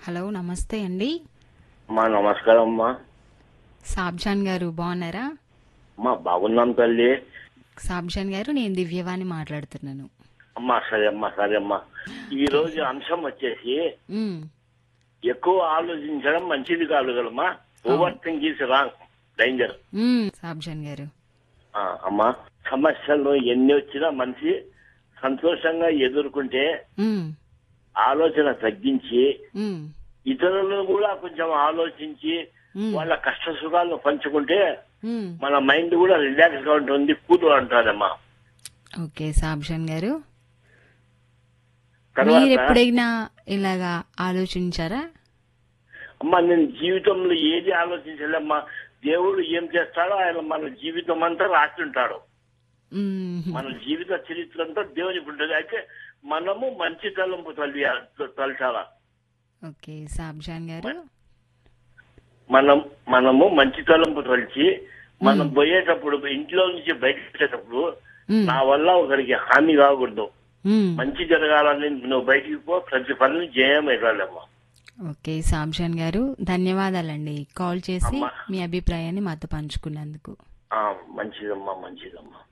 Hello నమస్తే అండి అమ్మా నమస్కారం అమ్మా సాబ్జాన్ గారు బాగున్నారా అమ్మా బాగున్నాం తల్లి సాబ్జాన్ గారు నేను దివ్యవాణి మాట్లాడుతున్నాను అమ్మా సరే అమ్మా సరే అమ్మా ఈ రోజు అంశం వచ్చేసి మ్, ఎక్కువ ఆలోచించడం మంచిది కాదు కదమ్మా over think is wrong danger hmm, Sabjan garu అమ్మా సమస్యలు ఎన్ని వచ్చినా మనిషి సంతోషంగా ఎదుర్కొంటే మ్, ఆలోచన తగ్గించి మ్, ఇతరులను కూడా కొంచెం ఆలోచించి మ్, వాళ్ళ కష్ట సుఖాలను పంచుకుంటే మ్. మన మైండ్ కూడా రిలాక్స్ గా ఉంటుంది కూల్ అంటారమ్మా ఓకే సాబ్జాన్ గారు తర్వాత మీరు ఎప్పుడైనా ఇలాగా ఆలోచించారా అమ్మా నేను జీవితంలో ఏది ఆలోచించలేమ్మా దేవుడు ఏం చేస్తాడో ఆయన మన జీవితం అంతా రాస్తుంటాడు మ్, మన జీవిత చరిత్ర అంతా దేవునికి ఉంటుంది అయితే మనము మంచి తలంపు తల్లి తలచాలా ఓకే సాబ్జాన్ గారు మనం మనము మంచి తలంపు తలిచి మనం పోయేటప్పుడు ఇంట్లో నుంచి బయటకు వచ్చేటప్పుడు మ్, నా వల్ల ఒకరికి హాని కాకూడదు మ్. మంచి జరగాలని నువ్వు బయటికి పో ప్రతి పనులు జయం ఎగాలమ్మా ఓకే సాబ్జాన్ గారు ధన్యవాదాలండి కాల్ చేసి అమ్మా. మీ అభిప్రాయాన్ని మాతో పంచుకున్నందుకు మంచిదమ్మా మంచిదమ్మా